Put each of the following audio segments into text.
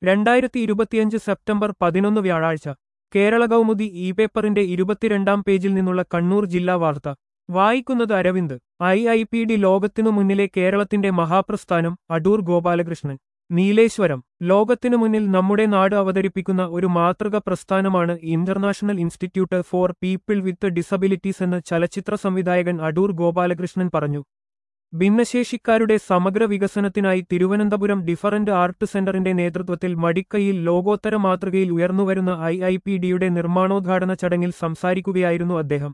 രണ്ടായിരത്തി ഇരുപത്തിയഞ്ച് സെപ്റ്റംബർ പതിനൊന്ന് വ്യാഴാഴ്ച കേരള കൗമുദി ഇ പേപ്പറിന്റെ ഇരുപത്തിരണ്ടാം പേജിൽ നിന്നുള്ള കണ്ണൂർ ജില്ലാ വാർത്ത വായിക്കുന്നത് Aravind I I P D ലോകത്തിനു മുന്നിലെ കേരളത്തിന്റെ മഹാപ്രസ്ഥാനം അടൂർ ഗോപാലകൃഷ്ണൻ നീലേശ്വരം ലോകത്തിനു മുന്നിൽ നമ്മുടെ നാട് അവതരിപ്പിക്കുന്ന ഒരു മാതൃക പ്രസ്ഥാനമാണ് international institute for people with disabilities എന്ന് ചലച്ചിത്ര സംവിധായകൻ അടൂർ ഗോപാലകൃഷ്ണൻ പറഞ്ഞു ഭിന്നശേഷിക്കാരുടെ സമഗ്ര വികസനത്തിനായി തിരുവനന്തപുരം ഡിഫറന്റ് ആർട്ട് സെന്ററിന്റെ നേതൃത്വത്തിൽ മടിക്കയിൽ ലോകോത്തര മാതൃകയിൽ ഉയർന്നുവരുന്ന ഐ ഐ പി ഡിയുടെ നിർമ്മാണോദ്ഘാടന ചടങ്ങിൽ സംസാരിക്കുകയായിരുന്നു അദ്ദേഹം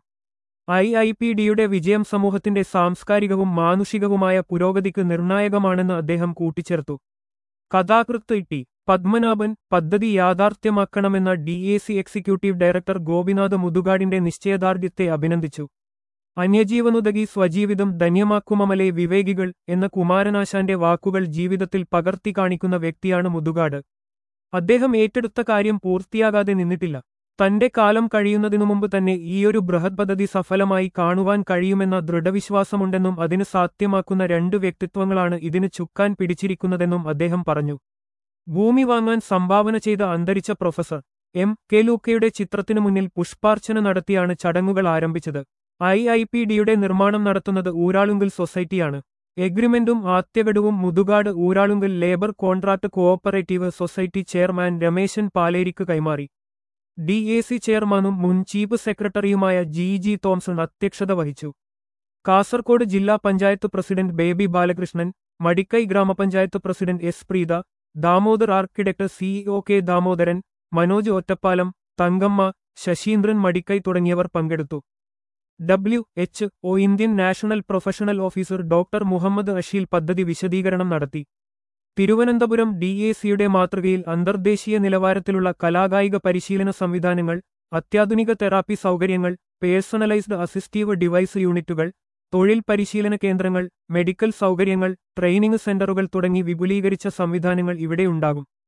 ഐ ഐ പി ഡിയുടെ വിജയം സമൂഹത്തിന്റെ സാംസ്കാരികവും മാനുഷികവുമായ പുരോഗതിക്ക് നിർണായകമാണെന്ന് അദ്ദേഹം കൂട്ടിച്ചേർത്തു കഥാകൃത്ത് ടി പത്മനാഭൻ പദ്ധതി യാഥാർത്ഥ്യമാക്കണമെന്ന D A C executive director Gopinath മുതുകാടിന്റെ നിശ്ചയദാർഢ്യത്തെ അഭിനന്ദിച്ചു അന്യജീവനുതകി സ്വജീവിതം ധന്യമാക്കുമമലെ വിവേകികൾ എന്ന കുമാരനാശാന്റെ വാക്കുകൾ ജീവിതത്തിൽ പകർത്തി കാണിക്കുന്ന വ്യക്തിയാണ് മുതുകാട് അദ്ദേഹം ഏറ്റെടുത്ത കാര്യം പൂർത്തിയാകാതെ നിന്നിട്ടില്ല തന്റെ കാലം കഴിയുന്നതിനു മുമ്പ് തന്നെ ഈയൊരു ബൃഹത് പദ്ധതി സഫലമായി കാണുവാൻ കഴിയുമെന്ന ദൃഢവിശ്വാസമുണ്ടെന്നും അതിന് സാധ്യമാക്കുന്ന രണ്ട് വ്യക്തിത്വങ്ങളാണ് ഇതിന് ചുക്കാൻ പിടിച്ചിരിക്കുന്നതെന്നും അദ്ദേഹം പറഞ്ഞു ഭൂമി വാങ്ങാൻ സംഭാവന ചെയ്ത അന്തരിച്ച പ്രൊഫസർ എം കെ ലൂക്കയുടെ ചിത്രത്തിനു മുന്നിൽ പുഷ്പാർച്ചന നടത്തിയാണ് ചടങ്ങുകൾ ആരംഭിച്ചത് ഐ ഐ പി ഡിയുടെ നിർമ്മാണം നടത്തുന്നത് ഊരാളുങ്കൽ സൊസൈറ്റിയാണ് എഗ്രിമെന്റും ആത്യഗഡുവും Muthukad Uralungal labour contract cooperative society chairman Rameshan പാലേരിക്ക് കൈമാറി ഡി എ സി ചെയർമാനും മുൻ ചീഫ് സെക്രട്ടറിയുമായ ജി ജി തോംസൺ അധ്യക്ഷത വഹിച്ചു കാസർകോട് ജില്ലാ പഞ്ചായത്ത് പ്രസിഡന്റ് ബേബി ബാലകൃഷ്ണൻ മടിക്കൈ ഗ്രാമപഞ്ചായത്ത് president S Preetha Damodar architect CEO K Damodaran Manoj Ottapalam Thankamma Sasheendran Madikai തുടങ്ങിയവർ പങ്കെടുത്തു W H O Indian national professional officer doctor Muhammad Asheel പദ്ധതി വിശദീകരണം നടത്തി തിരുവനന്തപുരം ഡി എ സിയുടെ മാതൃകയിൽ അന്തർദേശീയ നിലവാരത്തിലുള്ള കലാകായിക പരിശീലന സംവിധാനങ്ങൾ അത്യാധുനിക തെറാപ്പി സൗകര്യങ്ങൾ പേഴ്സണലൈസ്ഡ് അസിസ്റ്റീവ് ഡിവൈസ് യൂണിറ്റുകൾ തൊഴിൽ പരിശീലന കേന്ദ്രങ്ങൾ മെഡിക്കൽ സൗകര്യങ്ങൾ ട്രെയിനിംഗ് സെന്ററുകൾ തുടങ്ങി വിപുലീകരിച്ച സംവിധാനങ്ങൾ ഇവിടെയുണ്ടാകും